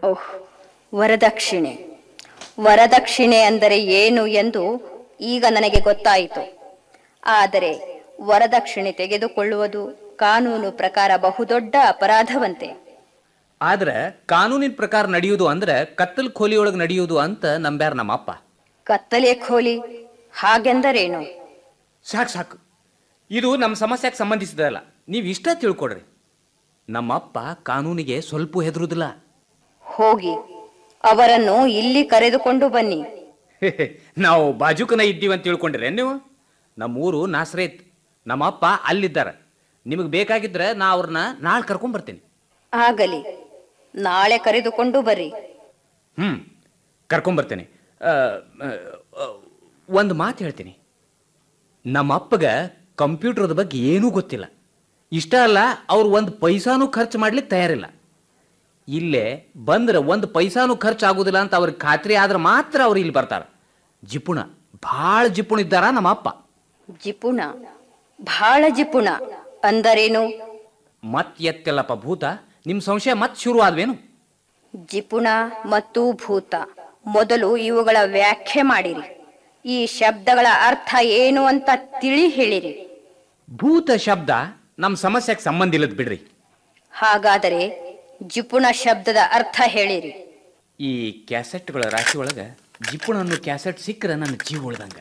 ಓಹ್ ವರದಕ್ಷಿಣೆ ವರದಕ್ಷಿಣೆ ಅಂದರೆ ಏನು ಎಂದು ಈಗ ನನಗೆ ಗೊತ್ತಾಯಿತು ಆದರೆ ವರದಕ್ಷಿಣೆ ತೆಗೆದುಕೊಳ್ಳುವುದು ಕಾನೂನು ಪ್ರಕಾರ ಬಹುದೊಡ್ಡ ಅಪರಾಧವಂತೆ ಆದ್ರೆ ಕಾನೂನಿನ ಪ್ರಕಾರ ನಡೆಯುವುದು ಅಂದ್ರೆ ಕತ್ತಲ್ ಖೋಲಿಯೊಳಗೆ ನಡೆಯುವುದು ಅಂತ ನಂಬ್ಯಾರ ನಮ್ಮಪ್ಪ ಕತ್ತಲೆ ಖೋಲಿ ಹಾಗೆಂದರೇನು ಸಾಕು ಸಾಕು ಇದು ನಮ್ಮ ಸಮಸ್ಯೆಗೆ ಸಂಬಂಧಿಸಿದಲ್ಲ ನೀವು ಇಷ್ಟ ತಿಳ್ಕೊಡ್ರಿ ನಮ್ಮಪ್ಪ ಕಾನೂನಿಗೆ ಸ್ವಲ್ಪ ಹೆದರುದಿಲ್ಲ ಹೋಗಿ ಅವರನ್ನು ಇಲ್ಲಿ ಕರೆದುಕೊಂಡು ಬನ್ನಿ ನಾವು ಬಾಜುಕನ ಇದ್ದೀವಿ ಅಂತ ತಿಳ್ಕೊಂಡಿರ ನೀವು ನಮ್ಮೂರು ನಾಸ್ರೇತ್ ನಮ್ಮಪ್ಪ ಅಲ್ಲಿದ್ದಾರೆ ನಿಮಗೆ ಬೇಕಾಗಿದ್ರೆ ನಾ ಅವ್ರನ್ನ ನಾಳೆ ಕರ್ಕೊಂಡ್ ಬರ್ತೀನಿ ಆಗಲಿ ನಾಳೆ ಕರೆದುಕೊಂಡು ಬರ್ರಿ ಹ್ಮ್ ಕರ್ಕೊಂಬರ್ತೇನೆ ಒಂದು ಮಾತು ಹೇಳ್ತೀನಿ ನಮ್ಮ ಅಪ್ಪಗ ಕಂಪ್ಯೂಟರ್ದ ಬಗ್ಗೆ ಏನೂ ಗೊತ್ತಿಲ್ಲ ಇಷ್ಟ ಅಲ್ಲ ಅವ್ರು ಒಂದು ಪೈಸಾನೂ ಖರ್ಚು ಮಾಡ್ಲಿಕ್ಕೆ ತಯಾರಿಲ್ಲ ಇಲ್ಲೇ ಬಂದ್ರೆ ಒಂದು ಪೈಸಾನೂ ಖರ್ಚು ಆಗೋದಿಲ್ಲ ಅಂತ ಅವ್ರಿಗೆ ಖಾತ್ರಿ ಆದ್ರೆ ಮಾತ್ರ ಅವ್ರು ಇಲ್ಲಿ ಬರ್ತಾರೆ ಜಿಪುಣ ಭಾಳ ಜಿಪುಣ ಇದ್ದಾರ ನಮ್ಮ ಅಪ್ಪ ಜಿಪುಣ ಬಹಳ ಜಿಪುಣ ಅಂದರೇನು ಮತ್ ಎತ್ತೆಲ್ಲಪ್ಪ ಭೂತ ನಿಮ್ಮ ಸಂಶಯ ಮತ್ ಶುರು ಆದ್ವೇನು ಜಿಪುಣ ಮತ್ತು ಭೂತ ಮೊದಲು ಇವುಗಳ ವ್ಯಾಖ್ಯೆ ಮಾಡಿರಿ ಈ ಶಬ್ದಗಳ ಅರ್ಥ ಏನು ಅಂತ ತಿಳಿ ಹೇಳಿರಿ ಭೂತ ಶಬ್ದ ನಮ್ಮ ಸಮಸ್ಯೆಗೆ ಸಂಬಂಧ ಇಲ್ಲದ್ ಬಿಡ್ರಿ ಹಾಗಾದರೆ ಜಿಪುಣ ಶಬ್ದದ ಅರ್ಥ ಹೇಳಿರಿ ಈ ಕ್ಯಾಸೆಟ್ಗಳ ರಾಶಿ ಒಳಗೆ ಜಿಪುಣ ಅನ್ನೋ ಕ್ಯಾಸೆಟ್ ಸಿಕ್ಕರೆ ನನ್ನ ಜೀವ ಉಳ್ದಂಗೆ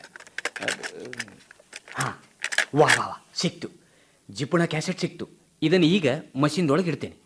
ಹಾಂ ವಾ ವಾ ವಾ ಸಿಕ್ತು ಜಿಪುಣ ಕ್ಯಾಸೆಟ್ ಸಿಕ್ತು ಇದನ್ನು ಈಗ ಮಷಿನ್ದೊಳಗೆ ಇಡ್ತೇನೆ